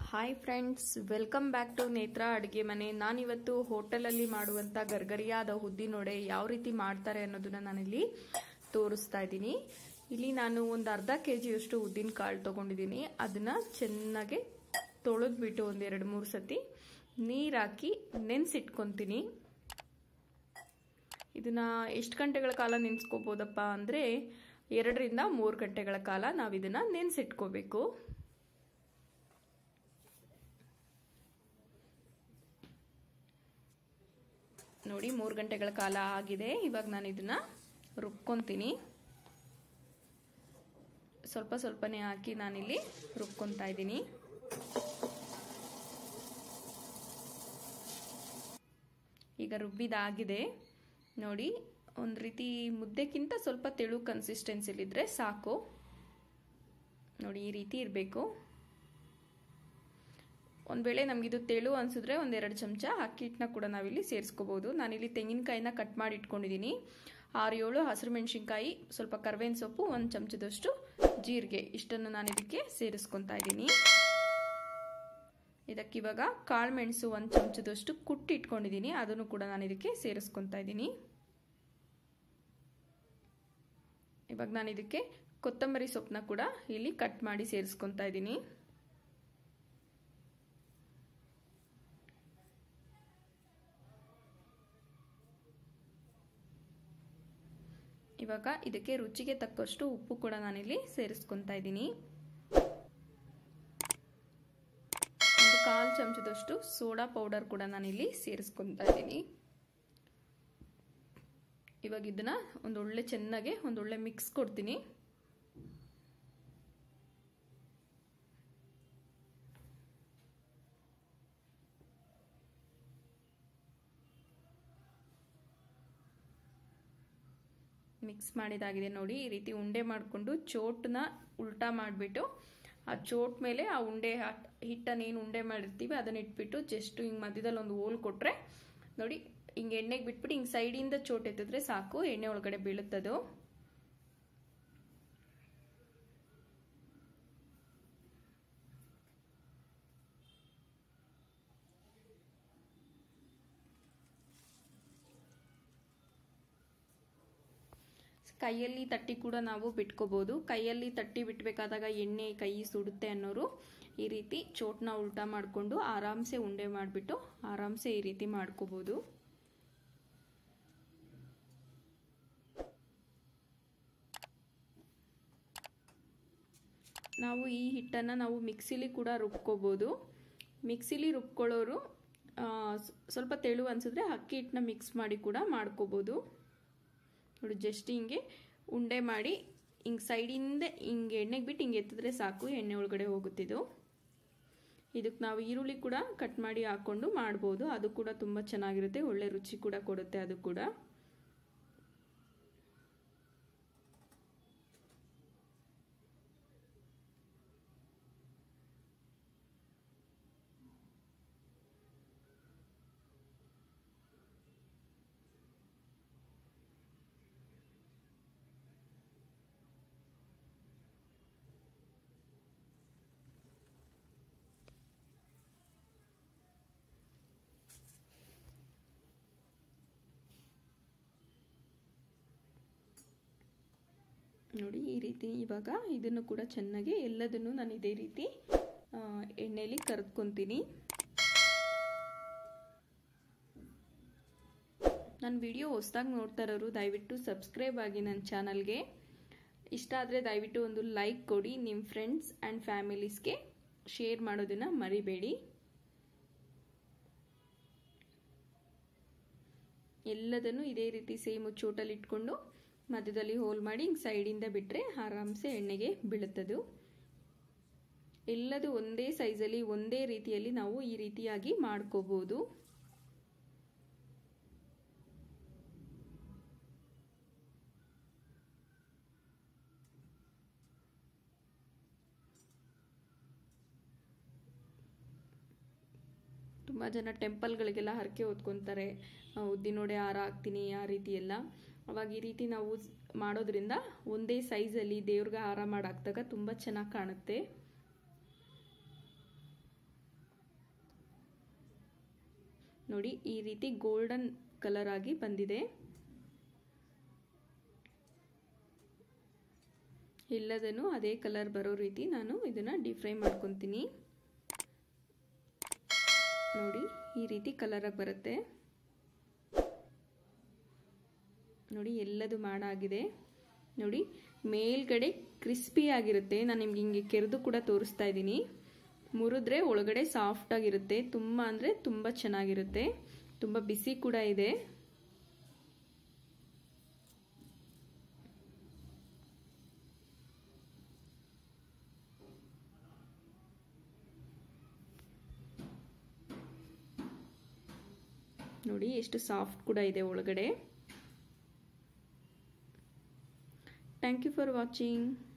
hi friends welcome back to Netra ಅಡುಗೆ ಮನೆ ನಾನಿವತ್ತು ಹೋಟೆಲಲ್ಲಿ ಮಾಡುವಂಥ ಗರ್ಗರಿಯಾದ ಉದ್ದಿನೊಡೆ ಯಾವ ರೀತಿ ಮಾಡ್ತಾರೆ ಅನ್ನೋದನ್ನ ನಾನಿಲ್ಲಿ ತೋರಿಸ್ತಾ ಇದ್ದೀನಿ ಇಲ್ಲಿ ನಾನು ಒಂದು ಅರ್ಧ ಕೆ ಜಿಯಷ್ಟು ಉದ್ದಿನ ಕಾಳು ತೊಗೊಂಡಿದ್ದೀನಿ ಅದನ್ನು ಚೆನ್ನಾಗಿ ತೊಳೆದ್ಬಿಟ್ಟು ಒಂದು ಎರಡು ಮೂರು ಸತಿ ನೀರು ಹಾಕಿ ನೆನೆಸಿಟ್ಕೊತೀನಿ ಇದನ್ನ ಎಷ್ಟು ಗಂಟೆಗಳ ಕಾಲ ನೆನೆಸ್ಕೋಬೋದಪ್ಪ ಅಂದರೆ ಎರಡರಿಂದ ಮೂರು ಗಂಟೆಗಳ ಕಾಲ ನಾವು ಇದನ್ನು ನೆನೆಸಿಟ್ಕೋಬೇಕು ನೋಡಿ ಮೂರು ಗಂಟೆಗಳ ಕಾಲ ಆಗಿದೆ ಇವಾಗ ನಾನು ಇದನ್ನ ರುಬ್ಕೊತೀನಿ ಸ್ವಲ್ಪ ಸ್ವಲ್ಪನೇ ಹಾಕಿ ನಾನಿಲ್ಲಿ ರುಬ್ಕೊತಾ ಇದ್ದೀನಿ ಈಗ ರುಬ್ಬಿದಾಗಿದೆ ನೋಡಿ ಒಂದು ರೀತಿ ಮುದ್ದೆಕ್ಕಿಂತ ಸ್ವಲ್ಪ ತೆಳು ಕನ್ಸಿಸ್ಟೆನ್ಸಿಲಿದ್ರೆ ಸಾಕು ನೋಡಿ ಈ ರೀತಿ ಇರಬೇಕು ಒಂದು ವೇಳೆ ನಮಗಿದು ತೆಳು ಅನಿಸಿದ್ರೆ ಒಂದೆರಡು ಚಮಚ ಅಕ್ಕಿ ಹಿಟ್ಟನ್ನ ಕೂಡ ನಾವಿಲ್ಲಿ ಸೇರಿಸ್ಕೋಬೋದು ನಾನಿಲ್ಲಿ ತೆಂಗಿನಕಾಯಿನ ಕಟ್ ಮಾಡಿ ಇಟ್ಕೊಂಡಿದ್ದೀನಿ ಆರು ಏಳು ಹಸಿರು ಮೆಣಸಿನ್ಕಾಯಿ ಸ್ವಲ್ಪ ಕರ್ಬೇವಿನ ಸೊಪ್ಪು ಒಂದು ಚಮಚದಷ್ಟು ಜೀರಿಗೆ ಇಷ್ಟನ್ನು ನಾನು ಇದಕ್ಕೆ ಸೇರಿಸ್ಕೊತಾ ಇದ್ದೀನಿ ಇದಕ್ಕಿವಾಗ ಕಾಳು ಮೆಣಸು ಒಂದು ಚಮಚದಷ್ಟು ಕುಟ್ಟಿ ಇಟ್ಕೊಂಡಿದ್ದೀನಿ ಅದನ್ನು ಕೂಡ ನಾನು ಇದಕ್ಕೆ ಸೇರಿಸ್ಕೊತಾ ಇದ್ದೀನಿ ಇವಾಗ ನಾನು ಇದಕ್ಕೆ ಕೊತ್ತಂಬರಿ ಸೊಪ್ಪನ್ನ ಕೂಡ ಇಲ್ಲಿ ಕಟ್ ಮಾಡಿ ಸೇರಿಸ್ಕೊತಾ ಇದ್ದೀನಿ ಇವಾಗ ಇದಕ್ಕೆ ರುಚಿಗೆ ತಕ್ಕಷ್ಟು ಉಪ್ಪು ಕೂಡ ನಾನಿಲ್ಲಿ ಸೇರಿಸ್ಕೊತಾ ಇದ್ದೀನಿ ಒಂದು ಕಾಲು ಚಮಚದಷ್ಟು ಸೋಡಾ ಪೌಡರ್ ಕೂಡ ನಾನಿಲ್ಲಿ ಸೇರಿಸ್ಕೊತಾ ಇದ್ದೀನಿ ಇವಾಗ ಇದನ್ನ ಒಂದೊಳ್ಳೆ ಚೆನ್ನಾಗಿ ಒಂದೊಳ್ಳೆ ಮಿಕ್ಸ್ ಕೊಡ್ತೀನಿ ಮಿಕ್ಸ್ ಮಾಡಿದಾಗಿದೆ ನೋಡಿ ಈ ರೀತಿ ಉಂಡೆ ಮಾಡಿಕೊಂಡು ಚೋಟನ್ನ ಉಲ್ಟಾ ಮಾಡಿಬಿಟ್ಟು ಆ ಚೋಟ್ ಮೇಲೆ ಆ ಉಂಡೆ ಹಿಟ್ಟನ್ನು ಏನು ಉಂಡೆ ಮಾಡಿರ್ತೀವಿ ಅದನ್ನ ಇಟ್ಬಿಟ್ಟು ಜಸ್ಟ್ ಹಿಂಗೆ ಮಧ್ಯದಲ್ಲಿ ಒಂದು ಹೋಲ್ ಕೊಟ್ಟರೆ ನೋಡಿ ಹಿಂಗೆ ಎಣ್ಣೆಗೆ ಬಿಟ್ಬಿಟ್ಟು ಹಿಂಗೆ ಸೈಡಿಂದ ಚೋಟ್ ಎತ್ತಿದ್ರೆ ಸಾಕು ಎಣ್ಣೆ ಒಳಗಡೆ ಬೀಳುತ್ತದು ಕೈಯಲ್ಲಿ ತಟ್ಟಿ ಕೂಡ ನಾವು ಬಿಟ್ಕೋಬಹುದು ಕೈಯಲ್ಲಿ ತಟ್ಟಿ ಬಿಟ್ಬೇಕಾದಾಗ ಎಣ್ಣೆ ಕೈ ಸುಡುತ್ತೆ ಅನ್ನೋರು ಈ ರೀತಿ ಚೋಟ್ನ ಉಲ್ಟಾ ಮಾಡಿಕೊಂಡು ಆರಾಮ್ಸೆ ಉಂಡೆ ಮಾಡಿಬಿಟ್ಟು ಆರಾಮ್ಸೆ ಈ ರೀತಿ ಮಾಡ್ಕೋಬಹುದು ನಾವು ಈ ಹಿಟ್ಟನ್ನು ನಾವು ಮಿಕ್ಸಿಲಿ ಕೂಡ ರುಬ್ಕೋಬೋದು ಮಿಕ್ಸಿಲಿ ರುಬ್ಕೊಳ್ಳೋರು ಸ್ವಲ್ಪ ತೆಳು ಅನಿಸಿದ್ರೆ ಅಕ್ಕಿ ಹಿಟ್ಟನ್ನ ಮಿಕ್ಸ್ ಮಾಡಿ ಕೂಡ ಮಾಡ್ಕೋಬೋದು ನೋಡಿ ಜಸ್ಟ್ ಹಿಂಗೆ ಉಂಡೆ ಮಾಡಿ ಹಿಂಗೆ ಸೈಡಿಂದ ಹಿಂಗೆ ಎಣ್ಣೆಗೆ ಬಿಟ್ಟು ಹಿಂಗೆ ಎತ್ತಿದ್ರೆ ಸಾಕು ಎಣ್ಣೆ ಒಳಗಡೆ ಹೋಗುತ್ತಿದ್ದು ಇದಕ್ಕೆ ನಾವು ಈರುಳ್ಳಿ ಕೂಡ ಕಟ್ ಮಾಡಿ ಹಾಕ್ಕೊಂಡು ಮಾಡ್ಬೋದು ಅದು ಕೂಡ ತುಂಬ ಚೆನ್ನಾಗಿರುತ್ತೆ ಒಳ್ಳೆ ರುಚಿ ಕೂಡ ಕೊಡುತ್ತೆ ಅದು ಕೂಡ ನೋಡಿ ಈ ರೀತಿ ಇವಾಗ ಇದನ್ನು ಕೂಡ ಚೆನ್ನಾಗಿ ಎಲ್ಲದನ್ನು ನಾನು ಇದೇ ರೀತಿ ಎಣ್ಣೆಯಲ್ಲಿ ಕರೆದ್ಕೊತೀನಿ ನನ್ನ ವಿಡಿಯೋ ಹೊಸ್ದಾಗಿ ನೋಡ್ತಾ ಇರೋರು ದಯವಿಟ್ಟು ಸಬ್ಸ್ಕ್ರೈಬ್ ಆಗಿ ನನ್ನ ಚಾನಲ್ಗೆ ಇಷ್ಟ ಆದರೆ ದಯವಿಟ್ಟು ಒಂದು ಲೈಕ್ ಕೊಡಿ ನಿಮ್ಮ ಫ್ರೆಂಡ್ಸ್ ಆ್ಯಂಡ್ ಫ್ಯಾಮಿಲೀಸ್ಗೆ ಶೇರ್ ಮಾಡೋದನ್ನು ಮರಿಬೇಡಿ ಎಲ್ಲದನ್ನು ಇದೇ ರೀತಿ ಸೇಮ್ ಚೋಟಲ್ಲಿ ಇಟ್ಕೊಂಡು ಮಧ್ಯದಲ್ಲಿ ಹೋಲ್ ಮಾಡಿ ಹಿಂಗೆ ಸೈಡಿಂದ ಬಿಟ್ಟರೆ ಆರಾಮ್ಸೆ ಎಣ್ಣೆಗೆ ಬೀಳುತ್ತದು ಎಲ್ಲದು ಒಂದೇ ಸೈಜಲ್ಲಿ ಒಂದೇ ರೀತಿಯಲ್ಲಿ ನಾವು ಈ ರೀತಿಯಾಗಿ ಮಾಡ್ಕೋಬೋದು ತುಂಬ ಜನ ಟೆಂಪಲ್ಗಳಿಗೆಲ್ಲ ಹರಕೆ ಹೊತ್ಕೊತಾರೆ ಉದ್ದಿನೋಡೆ ಹಾರ ಹಾಕ್ತೀನಿ ಆ ರೀತಿ ಎಲ್ಲ ಅವಾಗ ಈ ರೀತಿ ನಾವು ಮಾಡೋದ್ರಿಂದ ಒಂದೇ ಸೈಜಲ್ಲಿ ದೇವ್ರಿಗೆ ಹಾರ ಮಾಡಾಕ್ದಾಗ ತುಂಬ ಚೆನ್ನಾಗಿ ಕಾಣುತ್ತೆ ನೋಡಿ ಈ ರೀತಿ ಗೋಲ್ಡನ್ ಕಲರ್ ಆಗಿ ಬಂದಿದೆ ಎಲ್ಲದನ್ನು ಅದೇ ಕಲರ್ ಬರೋ ರೀತಿ ನಾನು ಇದನ್ನು ಡೀಪ್ ಫ್ರೈ ಮಾಡ್ಕೊತೀನಿ ನೋಡಿ ಈ ರೀತಿ ಕಲರಾಗಿ ಬರುತ್ತೆ ನೋಡಿ ಎಲ್ಲದು ಮಾಡಾಗಿದೆ ನೋಡಿ ಮೇಲ್ಗಡೆ ಕ್ರಿಸ್ಪಿ ಆಗಿರುತ್ತೆ ನಾನು ನಿಮ್ಗೆ ಹಿಂಗೆ ಕೆರೆದು ಕೂಡ ತೋರಿಸ್ತಾ ಇದ್ದೀನಿ ಮುರಿದ್ರೆ ಒಳಗಡೆ ಸಾಫ್ಟ್ ಆಗಿರುತ್ತೆ ತುಂಬ ಅಂದರೆ ತುಂಬ ಚೆನ್ನಾಗಿರುತ್ತೆ ತುಂಬ ಬಿಸಿ ಕೂಡ ಇದೆ ನೋಡಿ ಎಷ್ಟು ಸಾಫ್ಟ್ ಕೂಡ ಇದೆ ಒಳಗಡೆ ಥ್ಯಾಂಕ್ ಯು ಫಾರ್ ವಾಚಿಂಗ್